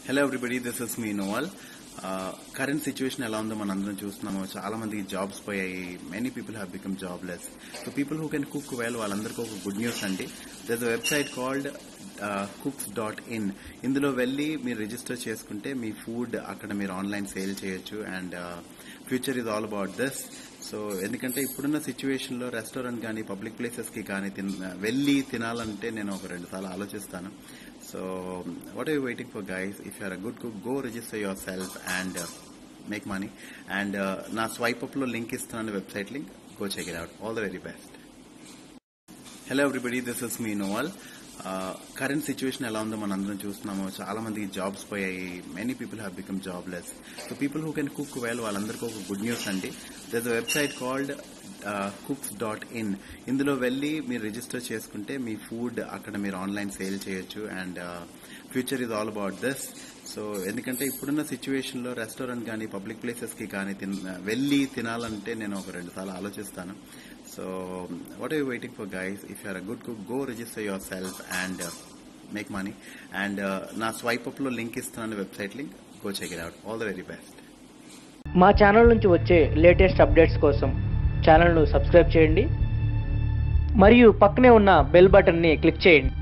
hello everybody this is me novel current situation ఎలా ఉందో మనం అందరం చూస్తున్నాము చాలా మందికి జాబ్స్ పోయాయి many people have become jobless so people who can cook well వాళ్ళందరికీ ఒక గుడ్ న్యూస్ అండి there website called cooks dot in ఇందులో వెళ్ళి మీరు రిజిస్టర్ చేసుకుంటే మీ ఫుడ్ అక్కడ మీరు ఆన్లైన్ సేల్ చేయొచ్చు and future is all about this so ఎందుకంటే ఇప్పుడున్న సిచ్యువేషన్ లో రెస్టారెంట్ కానీ పబ్లిక్ ప్లేసెస్ కి కానీ తిన- వెళ్ళి తినాలంటే నేను ఒక రెండు సార్లు ఆలోచిస్తాను so what are you waiting for guys if you're good cook go register yourself and make money and నా స్వైప్ అప్ లో లింక్ ఇస్తున్నాను website link go check it out all the very best hello everybody this is me novel current situation ఎలా ఉందో మనం అందరం చూస్తున్నాము చాలా మందికి జాబ్స్ పోయాయి many people have become jobless so people who can cook well వాళ్ళందరికీ ఒక గుడ్ న్యూస్ అండి there website called cooks dot in ఇందులో వెళ్ళి మీరు రిజిస్టర్ చేసుకుంటే మీ ఫుడ్ అక్కడ మీరు ఆన్లైన్ సేల్ చేయొచ్చు and future is all about this so ఎందుకంటే ఇప్పుడున్న సిచ్యువేషన్ లో రెస్టారెంట్ కానీ పబ్లిక్ ప్లేసెస్ కి కానీ తిన- వెళ్ళి తినాలంటే నేను ఒక రెండు సార్లు ఆలోచిస్తాను so what are you waiting for guys if you're good cook go register yourself and make money and నా స్వైప్ అప్ లో లింక్ ఇస్తున్నాను website link go check it out all the very best మా channel నుంచి వచ్చే latest updates కోసం ఛానల్ను subscribe చేయండి మరియు పక్కనే ఉన్న బెల్ బటన్ని క్లిక్ చేయండి